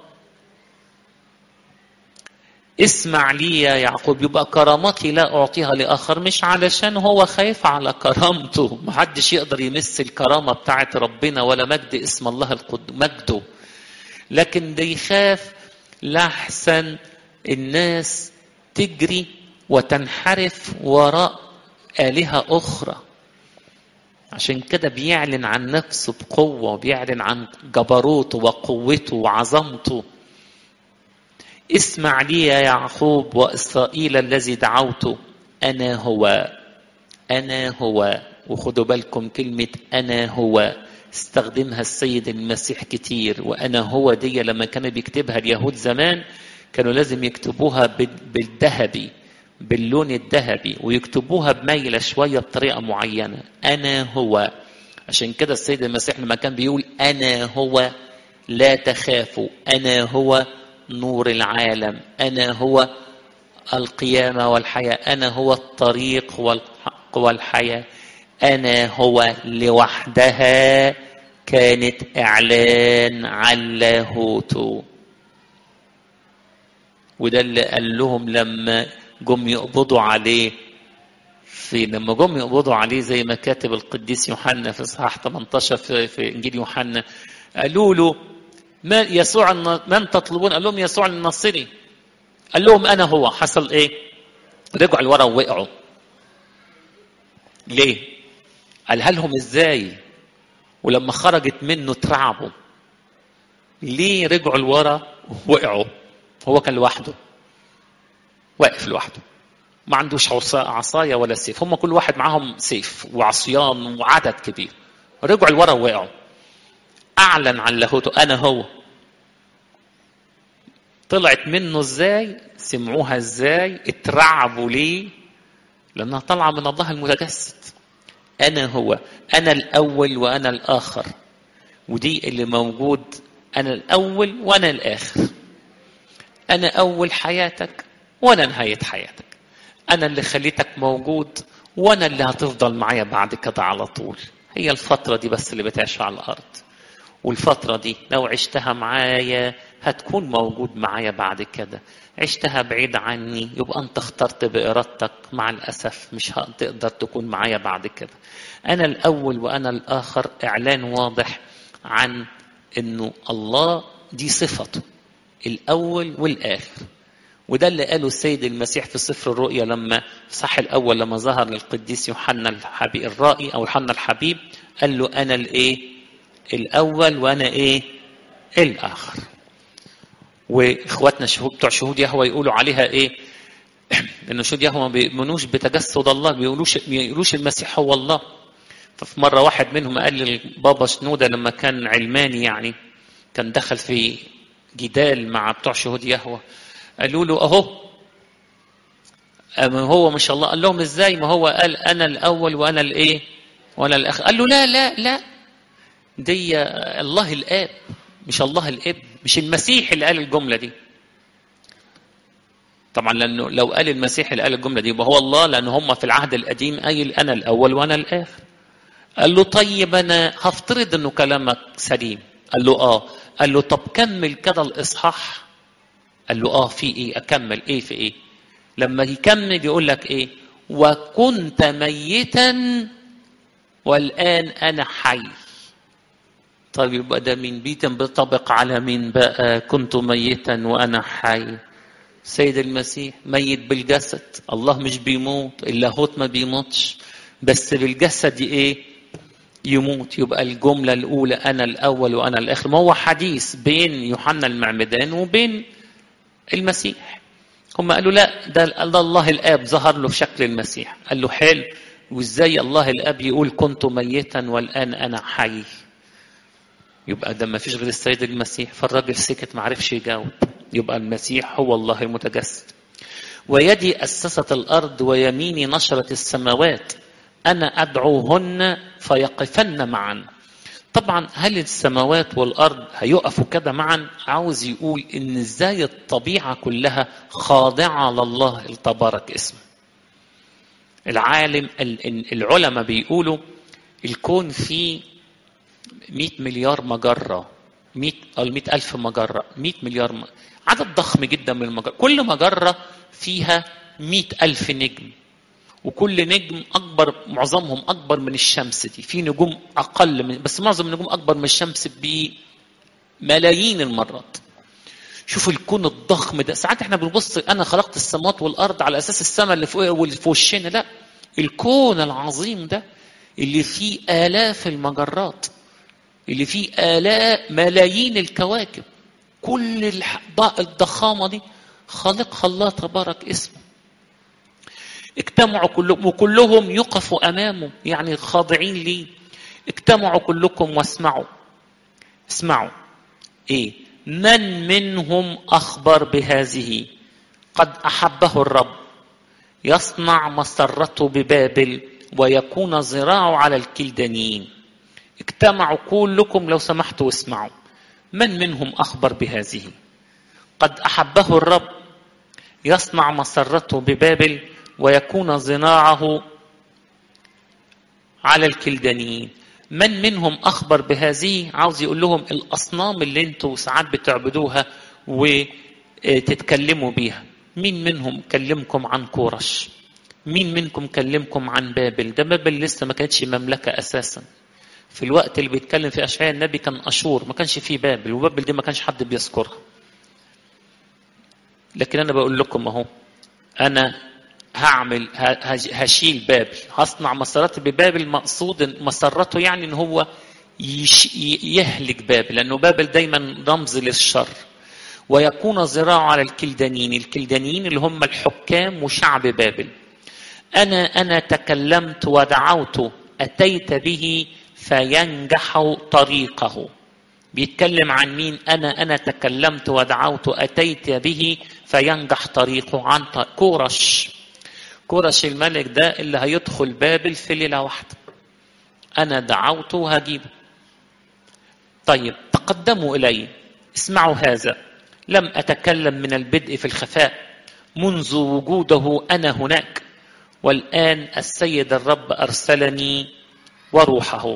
اسمع لي يا يعقوب يبقى كرامتي لا أعطيها لآخر مش علشان هو خايف على كرامته محدش يقدر يمس الكرامة بتاعت ربنا ولا مجد اسم الله القد مجده لكن ده يخاف لحسن الناس تجري وتنحرف وراء آلهة أخرى عشان كده بيعلن عن نفسه بقوة وبيعلن عن جبروته وقوته وعظمته اسمع لي يا يعقوب وإسرائيل الذي دعوته أنا هو أنا هو وخدوا بالكم كلمة أنا هو استخدمها السيد المسيح كتير وأنا هو دي لما كانوا بيكتبها اليهود زمان كانوا لازم يكتبوها بالذهبي باللون الذهبي ويكتبوها بميلة شوية بطريقة معينة أنا هو عشان كده السيد المسيح لما كان بيقول أنا هو لا تخافوا أنا هو نور العالم أنا هو القيامة والحياة أنا هو الطريق والحق والحياة أنا هو لوحدها كانت إعلان عن لاهوته وده اللي قال لهم لما جم يقبضوا عليه في لما جم يقبضوا عليه زي ما كاتب القديس يوحنا في اصحاح 18 في, في انجيل يوحنا قالوا له ما يسوع من تطلبون قال لهم يسوع الناصري قال لهم انا هو حصل ايه رجعوا لورا ووقعوا ليه قالها لهم ازاي ولما خرجت منه اترعبوا ليه رجعوا لورا ووقعوا هو كان لوحده واقف لوحده ما عندوش عصاية ولا سيف هم كل واحد معاهم سيف وعصيان وعدد كبير رجعوا لورا ووقعوا اعلن عن لاهوته انا هو طلعت منه ازاي سمعوها ازاي اترعبوا ليه لانها طالعه من الله المتجسد انا هو انا الاول وانا الاخر ودي اللي موجود انا الاول وانا الاخر أنا أول حياتك وأنا نهاية حياتك أنا اللي خليتك موجود وأنا اللي هتفضل معايا بعد كده على طول هي الفترة دي بس اللي بتعيش على الأرض والفترة دي لو عشتها معايا هتكون موجود معايا بعد كده عشتها بعيد عني يبقى انت اخترت بإرادتك مع الأسف مش هتقدر تكون معايا بعد كده أنا الأول وأنا الآخر إعلان واضح عن أنه الله دي صفته الأول والآخر وده اللي قاله السيد المسيح في سفر الرؤيا لما صح الأول لما ظهر للقديس يوحنا الحبيب الرائي أو يوحنا الحبيب قال له أنا الإيه الأول وأنا إيه الآخر واخواتنا شهود بتوع شهود يهوى يقولوا عليها ايه ان شهود يهوى ما بيؤمنوش بتجسد الله ما بيقولوش بيقولوش المسيح هو الله ففي مره واحد منهم قال للبابا شنوده لما كان علماني يعني كان دخل في جدال مع بتوع شهود يهوى قالوا له اهو أما هو ما شاء الله قال لهم ازاي ما هو قال انا الاول وانا الايه وانا الاخر قال له لا لا لا دي الله الاب مش الله الابن مش المسيح اللي قال الجمله دي طبعا لانه لو قال المسيح اللي قال الجمله دي يبقى هو الله لان هم في العهد القديم قايل انا الاول وانا الاخر قال له طيب انا هفترض انه كلامك سليم قال له اه قال له طب كمل كده الاصحاح قال له اه في ايه اكمل ايه في ايه لما يكمل يقول لك ايه وكنت ميتا والان انا حي طيب يبقى ده مين بينطبق على مين بقى كنت ميتا وانا حي سيد المسيح ميت بالجسد الله مش بيموت اللاهوت ما بيموتش بس بالجسد ايه يموت يبقى الجملة الأولى أنا الأول وأنا الآخر ما هو حديث بين يوحنا المعمدان وبين المسيح هم قالوا لا ده, ده الله الآب ظهر له في شكل المسيح قال له حلو وازاي الله الآب يقول كنت ميتا والآن أنا حي يبقى ده ما فيش غير السيد المسيح فالراجل سكت ما عرفش يجاوب يبقى المسيح هو الله المتجسد ويدي أسست الأرض ويميني نشرت السماوات أنا أدعوهن فيقفن معا طبعا هل السماوات والأرض هيقفوا كده معا عاوز يقول إن إزاي الطبيعة كلها خاضعة لله تبارك اسمه العالم العلماء بيقولوا الكون فيه 100 مليار مجرة 100 أو 100 ألف مجرة 100 مليار م... عدد ضخم جدا من المجرة كل مجرة فيها 100 ألف نجم وكل نجم أكبر معظمهم أكبر من الشمس دي في نجوم أقل من بس معظم النجوم أكبر من الشمس بملايين المرات شوف الكون الضخم ده ساعات احنا بنبص انا خلقت السماوات والارض على اساس السماء اللي فوق واللي في وشنا لا الكون العظيم ده اللي فيه الاف المجرات اللي فيه آلاف ملايين الكواكب كل الضخامة دي خالقها الله تبارك اسمه اجتمعوا كلهم وكلهم يقفوا أمامه يعني خاضعين ليه اجتمعوا كلكم واسمعوا اسمعوا ايه من منهم أخبر بهذه قد أحبه الرب يصنع مسرته ببابل ويكون ذراعه على الكلدانيين اجتمعوا كلكم لو سمحتوا واسمعوا من منهم أخبر بهذه قد أحبه الرب يصنع مسرته ببابل ويكون صناعه على الكلدانيين من منهم أخبر بهذه عاوز يقول لهم الأصنام اللي انتوا ساعات بتعبدوها وتتكلموا بيها مين منهم كلمكم عن كورش مين منكم كلمكم عن بابل ده بابل لسه ما كانتش مملكة أساسا في الوقت اللي بيتكلم فيه أشعياء النبي كان أشور ما كانش فيه بابل وبابل دي ما كانش حد بيذكرها لكن أنا بقول لكم أهو أنا هعمل هشيل بابل هصنع مسارات ببابل مقصود مسرته يعني ان هو يهلك بابل لانه بابل دايما رمز للشر ويكون ذراعه على الكلدانيين الكلدانيين اللي هم الحكام وشعب بابل انا انا تكلمت ودعوت اتيت به فينجح طريقه بيتكلم عن مين انا انا تكلمت ودعوت اتيت به فينجح طريقه عن كورش كورش الملك ده اللي هيدخل بابل في ليله واحده انا دعوته وهجيبه طيب تقدموا الي اسمعوا هذا لم أتكلم من البدء في الخفاء منذ وجوده أنا هناك والآن السيد الرب أرسلني وروحه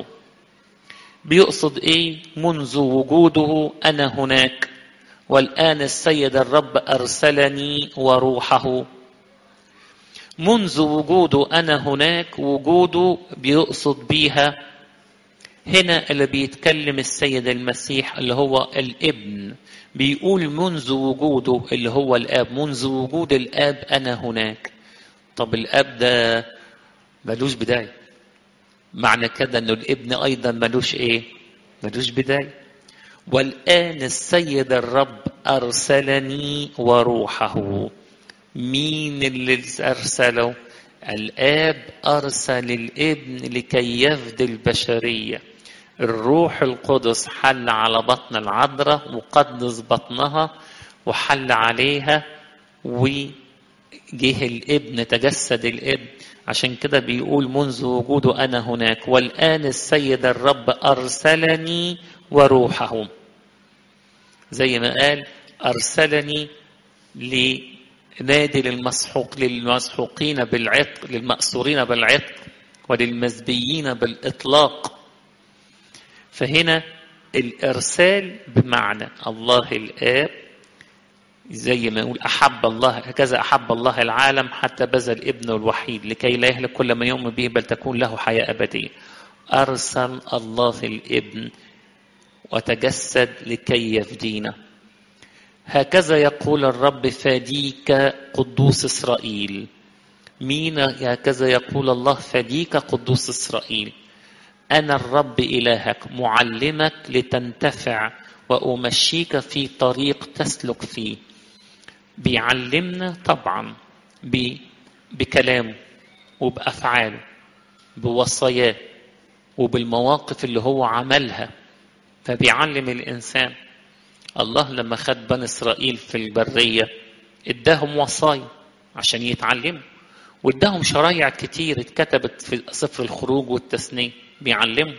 بيقصد إيه منذ وجوده أنا هناك والآن السيد الرب أرسلني وروحه منذ وجوده أنا هناك وجوده بيقصد بيها هنا اللي بيتكلم السيد المسيح اللي هو الابن بيقول منذ وجوده اللي هو الاب منذ وجود الاب انا هناك طب الاب ده ملوش بدايه معنى كده انه الابن ايضا ملوش ايه ملوش بدايه والان السيد الرب ارسلني وروحه مين اللي ارسله الاب ارسل الابن لكي يفدي البشريه الروح القدس حل على بطن العذراء وقدس بطنها وحل عليها وجه الابن تجسد الابن عشان كده بيقول منذ وجوده انا هناك والان السيد الرب ارسلني وروحه زي ما قال ارسلني لنادي للمسحوق للمسحوقين بالعتق للمأسورين بالعتق وللمزبيين بالاطلاق فهنا الارسال بمعنى الله الاب زي ما يقول احب الله هكذا احب الله العالم حتى بذل ابنه الوحيد لكي لا يهلك كل من يؤمن به بل تكون له حياه ابديه ارسل الله الابن وتجسد لكي يفدينا هكذا يقول الرب فديك قدوس اسرائيل مين هكذا يقول الله فديك قدوس اسرائيل أنا الرب إلهك معلمك لتنتفع وأمشيك في طريق تسلك فيه بيعلمنا طبعا بكلامه وبأفعاله بوصاياه وبالمواقف اللي هو عملها فبيعلم الإنسان الله لما خد بني إسرائيل في البرية اداهم وصايا عشان يتعلموا واداهم شرايع كتير اتكتبت في سفر الخروج والتثنيه بيعلمهم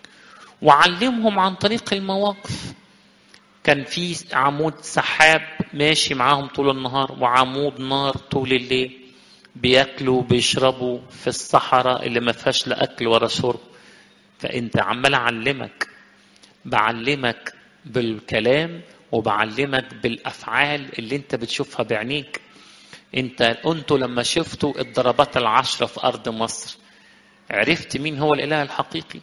وعلمهم عن طريق المواقف كان في عمود سحاب ماشي معاهم طول النهار وعمود نار طول الليل بياكلوا وبيشربوا في الصحراء اللي ما فيهاش لا اكل ولا شرب فانت عمال اعلمك بعلمك بالكلام وبعلمك بالافعال اللي انت بتشوفها بعينيك انت انتوا لما شفتوا الضربات العشره في ارض مصر عرفت مين هو الاله الحقيقي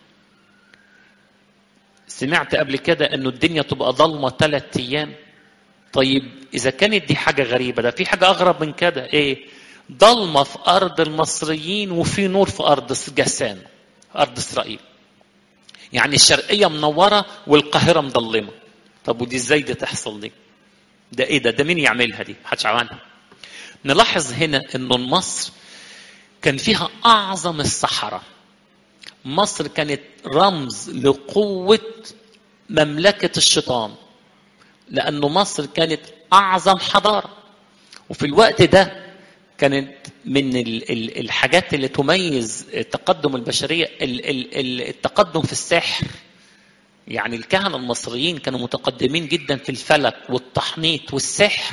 سمعت قبل كده انه الدنيا تبقى ضلمه ثلاث ايام طيب اذا كانت دي حاجه غريبه ده في حاجه اغرب من كده ايه ضلمه في ارض المصريين وفي نور في ارض جسان ارض اسرائيل يعني الشرقيه منوره والقاهره مضلمه طب ودي ازاي دي تحصل دي ده ايه ده ده مين يعملها دي محدش عملها نلاحظ هنا انه مصر كان فيها اعظم الصحراء مصر كانت رمز لقوه مملكه الشيطان لانه مصر كانت اعظم حضاره وفي الوقت ده كانت من الحاجات اللي تميز تقدم البشريه التقدم في السحر يعني الكهنه المصريين كانوا متقدمين جدا في الفلك والتحنيط والسحر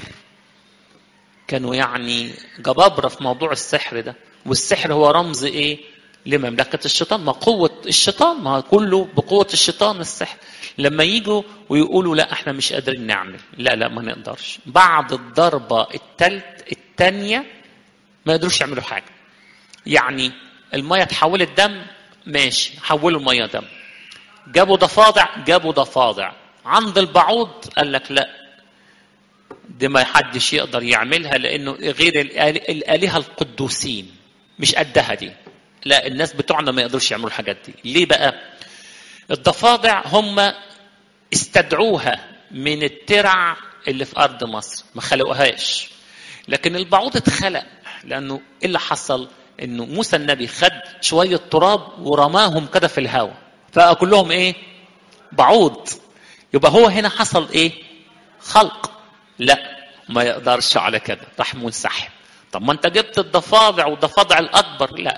كانوا يعني جبابره في موضوع السحر ده والسحر هو رمز ايه لمملكة الشيطان ما قوة الشيطان ما كله بقوة الشيطان السحر لما يجوا ويقولوا لا احنا مش قادرين نعمل لا لا ما نقدرش بعد الضربة التالت التانية ما يقدروش يعملوا حاجة يعني المية اتحولت دم ماشي حولوا المية دم جابوا ضفادع جابوا ضفادع عند البعوض قال لك لا دي ما حدش يقدر يعملها لانه غير الالهه القدوسين مش قدها دي لا الناس بتوعنا ما يقدروش يعملوا الحاجات دي ليه بقى الضفادع هم استدعوها من الترع اللي في ارض مصر ما خلقوهاش لكن البعوض اتخلق لانه ايه اللي حصل انه موسى النبي خد شويه تراب ورماهم كده في الهواء فكلهم ايه بعوض يبقى هو هنا حصل ايه خلق لا ما يقدرش على كده راح منسحب طب ما انت جبت الضفادع والضفادع الاكبر لا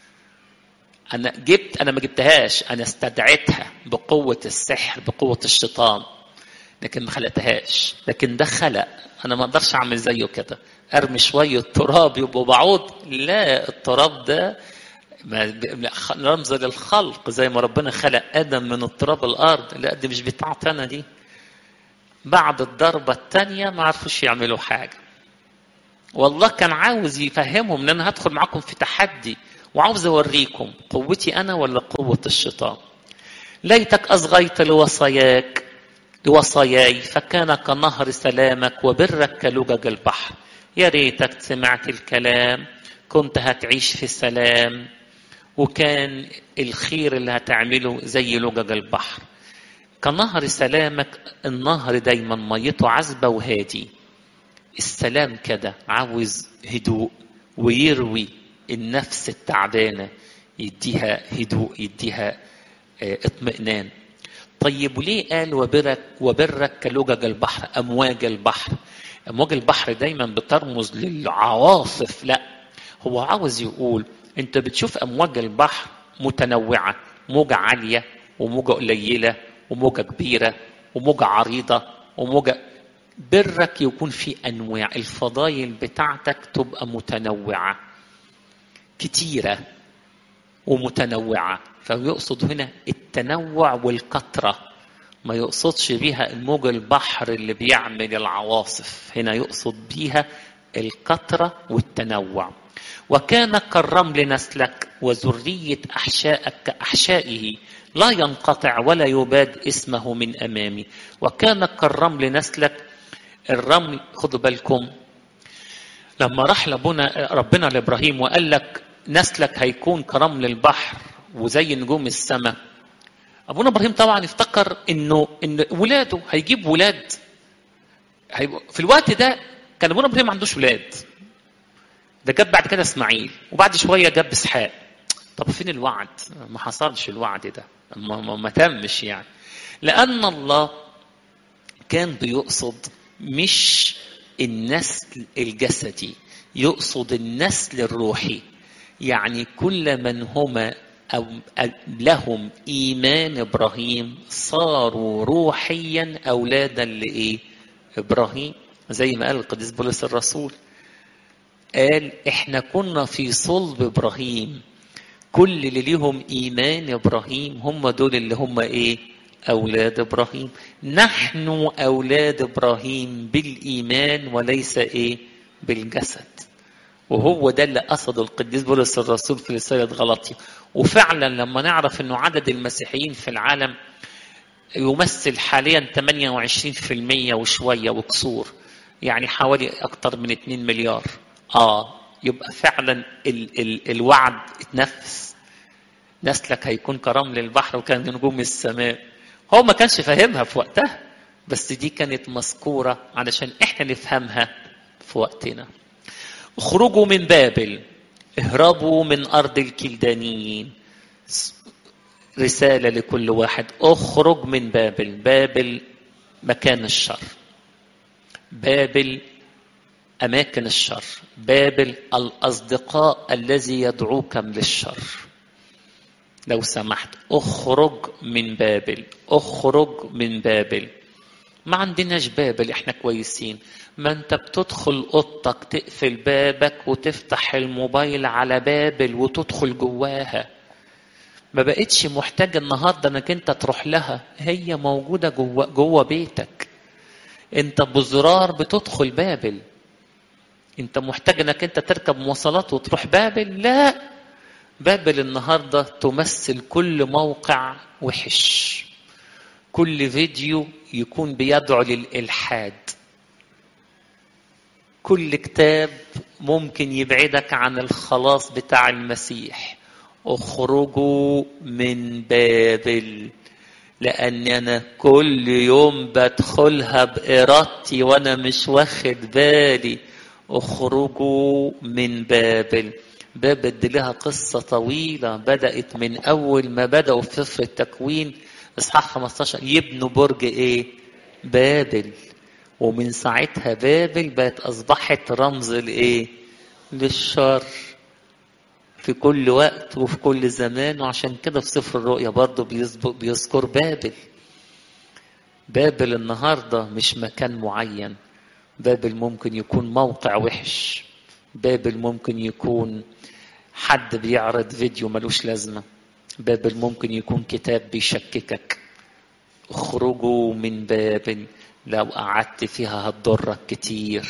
انا جبت انا ما جبتهاش انا استدعيتها بقوه السحر بقوه الشيطان لكن ما خلقتهاش لكن ده خلق انا ما اقدرش اعمل زيه كده ارمي شويه تراب يبقوا بعوض لا التراب ده رمز للخلق زي ما ربنا خلق ادم من التراب الارض لا دي مش بتاعتي انا دي بعد الضربه الثانيه ما عرفوش يعملوا حاجه والله كان عاوز يفهمهم ان انا هدخل معاكم في تحدي وعاوز اوريكم قوتي انا ولا قوه الشيطان ليتك اصغيت لوصاياك لوصاياي فكان كنهر سلامك وبرك كلجج البحر يا ريتك سمعت الكلام كنت هتعيش في سلام وكان الخير اللي هتعمله زي لجج البحر كنهر سلامك النهر دايما ميته عذبة وهادي السلام كده عاوز هدوء ويروي النفس التعبانة يديها هدوء يديها اطمئنان طيب وليه قال وبرك وبرك كلجج البحر امواج البحر امواج البحر دايما بترمز للعواصف لا هو عاوز يقول انت بتشوف امواج البحر متنوعه موجه عاليه وموجه قليله وموجه كبيره وموجه عريضه وموجه برك يكون في انواع الفضايل بتاعتك تبقى متنوعه كتيره ومتنوعه فيقصد هنا التنوع والكثره ما يقصدش بيها الموج البحر اللي بيعمل العواصف هنا يقصد بيها الكثره والتنوع وكان كالرمل نسلك وذريه احشائك كاحشائه لا ينقطع ولا يباد اسمه من امامي وكان كالرمل نسلك الرمل خدوا بالكم لما راح لابونا ربنا لابراهيم وقال لك نسلك هيكون كرمل البحر وزي نجوم السماء ابونا ابراهيم طبعا افتكر انه ان ولاده هيجيب ولاد في الوقت ده كان ابونا ابراهيم ما عندوش ولاد ده جاب بعد كده اسماعيل وبعد شويه جاب اسحاق طب فين الوعد ما حصلش الوعد ده ما, ما, ما تمش يعني لان الله كان بيقصد مش النسل الجسدي يقصد النسل الروحي يعني كل من هما أو لهم إيمان إبراهيم صاروا روحيا أولادا لإيه؟ إبراهيم زي ما قال القديس بولس الرسول قال إحنا كنا في صلب إبراهيم كل اللي ليهم إيمان إبراهيم هم دول اللي هم إيه؟ أولاد إبراهيم نحن أولاد إبراهيم بالإيمان وليس إيه؟ بالجسد وهو ده اللي قصده القديس بولس الرسول في رسالة غلطية وفعلا لما نعرف انه عدد المسيحيين في العالم يمثل حاليا 28% وشوية وكسور يعني حوالي أكثر من 2 مليار آه يبقى فعلا ال ال الوعد اتنفس نسلك هيكون كرمل البحر وكان نجوم السماء هو ما كانش فاهمها في وقتها بس دي كانت مذكورة علشان احنا نفهمها في وقتنا اخرجوا من بابل اهربوا من ارض الكلدانيين رساله لكل واحد اخرج من بابل بابل مكان الشر بابل اماكن الشر بابل الاصدقاء الذي يدعوكم للشر لو سمحت اخرج من بابل اخرج من بابل ما عندناش بابل احنا كويسين ما انت بتدخل اوضتك تقفل بابك وتفتح الموبايل على بابل وتدخل جواها ما بقتش محتاج النهارده انك انت تروح لها هي موجوده جوه جوه بيتك انت بزرار بتدخل بابل انت محتاج انك انت تركب مواصلات وتروح بابل لا بابل النهارده تمثل كل موقع وحش كل فيديو يكون بيدعو للالحاد كل كتاب ممكن يبعدك عن الخلاص بتاع المسيح اخرجوا من بابل لان انا كل يوم بدخلها بارادتي وانا مش واخد بالي اخرجوا من بابل بابل دي لها قصة طويلة بدأت من أول ما بدأوا في سفر التكوين إصحاح 15 يبنوا برج إيه؟ بابل ومن ساعتها بابل بقت أصبحت رمز لإيه؟ للشر في كل وقت وفي كل زمان وعشان كده في سفر الرؤيا برضه بيذكر بابل بابل النهارده مش مكان معين بابل ممكن يكون موقع وحش بابل ممكن يكون حد بيعرض فيديو ملوش لازمه بابل ممكن يكون كتاب بيشككك اخرجوا من بابل لو قعدت فيها هتضرك كتير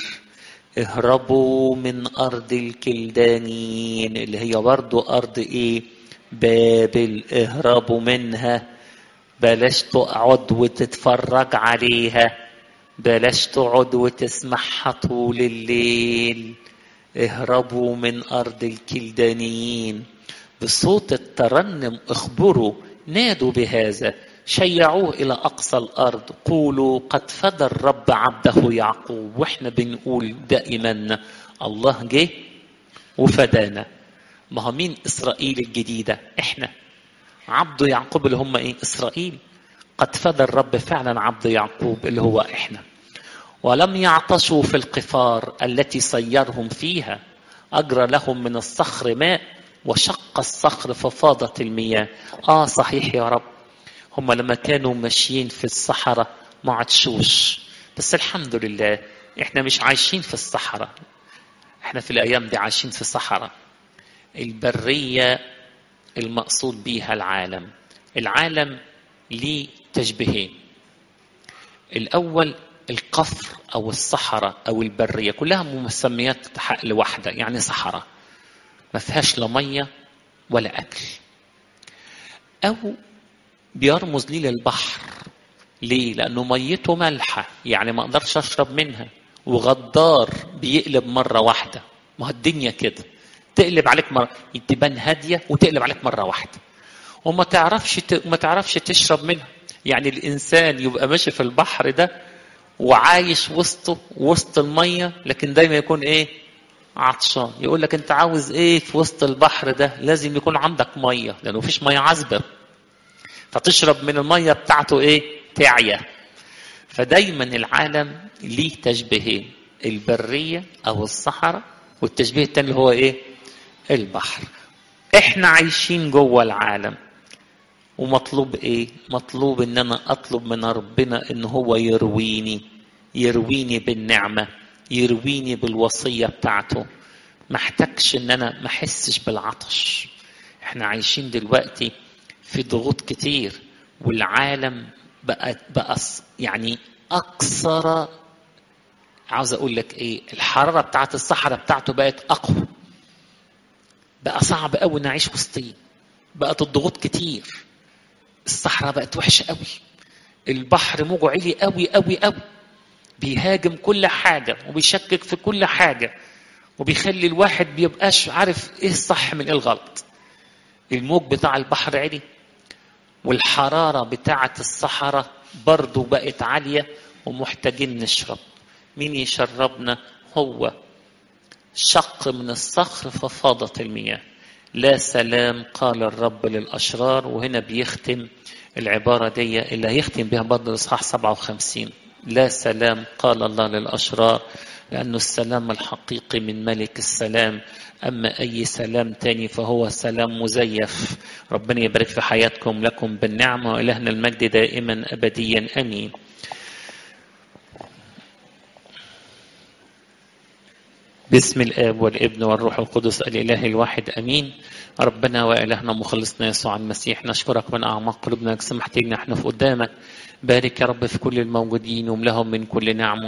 اهربوا من ارض الكلدانيين اللي هي برضو ارض ايه بابل اهربوا منها بلاش تقعد وتتفرج عليها بلاش تقعد وتسمعها طول الليل اهربوا من ارض الكلدانيين بصوت الترنم اخبروا نادوا بهذا شيعوه الى اقصى الارض قولوا قد فدى الرب عبده يعقوب واحنا بنقول دائما الله جه وفدانا ما هو مين اسرائيل الجديده احنا عبد يعقوب اللي هم ايه اسرائيل قد فدى الرب فعلا عبد يعقوب اللي هو احنا ولم يعطشوا في القفار التي صيرهم فيها اجرى لهم من الصخر ماء وشق الصخر ففاضت المياه اه صحيح يا رب هم لما كانوا ماشيين في الصحراء ما عطشوش بس الحمد لله احنا مش عايشين في الصحراء احنا في الايام دي عايشين في صحراء البريه المقصود بيها العالم العالم ليه تشبيهين الاول القفر او الصحراء او البريه كلها مسميات حقل واحده يعني صحراء ما فيهاش لا ميه ولا اكل او بيرمز لي للبحر ليه لانه ميته مالحه يعني ما اقدرش اشرب منها وغدار بيقلب مره واحده ما الدنيا كده تقلب عليك مره تبان هاديه وتقلب عليك مره واحده وما تعرفش ت... ما تعرفش تشرب منها يعني الانسان يبقى ماشي في البحر ده وعايش وسطه وسط الميه لكن دايما يكون ايه عطشان يقول لك انت عاوز ايه في وسط البحر ده لازم يكون عندك ميه لانه مفيش ميه عذبه فتشرب من الميه بتاعته ايه تعيا فدايما العالم ليه تشبيهين البريه او الصحراء والتشبيه الثاني اللي هو ايه البحر احنا عايشين جوه العالم ومطلوب ايه مطلوب ان انا اطلب من ربنا ان هو يرويني يرويني بالنعمه يرويني بالوصيه بتاعته ما احتاجش ان انا ما احسش بالعطش احنا عايشين دلوقتي في ضغوط كتير والعالم بقى بقى يعني اكثر عاوز اقول لك ايه الحراره بتاعت الصحراء بتاعته بقت اقوى بقى صعب قوي نعيش وسطيه بقت الضغوط كتير الصحراء بقت وحشه قوي البحر موجه عالي قوي قوي قوي بيهاجم كل حاجه وبيشكك في كل حاجه وبيخلي الواحد بيبقاش عارف ايه الصح من ايه الغلط الموج بتاع البحر عالي والحراره بتاعه الصحراء برضه بقت عاليه ومحتاجين نشرب مين يشربنا هو شق من الصخر ففاضت المياه لا سلام قال الرب للأشرار وهنا بيختم العبارة دي اللي هيختم بها برضه الإصحاح 57 لا سلام قال الله للأشرار لأنه السلام الحقيقي من ملك السلام أما أي سلام تاني فهو سلام مزيف ربنا يبارك في حياتكم لكم بالنعمة وإلهنا المجد دائما أبديا أمين باسم الاب والابن والروح القدس الاله الواحد امين ربنا والهنا مخلصنا يسوع المسيح نشكرك من اعماق قلوبنا سمحت لنا احنا في قدامك بارك يا رب في كل الموجودين واملهم من كل نعمه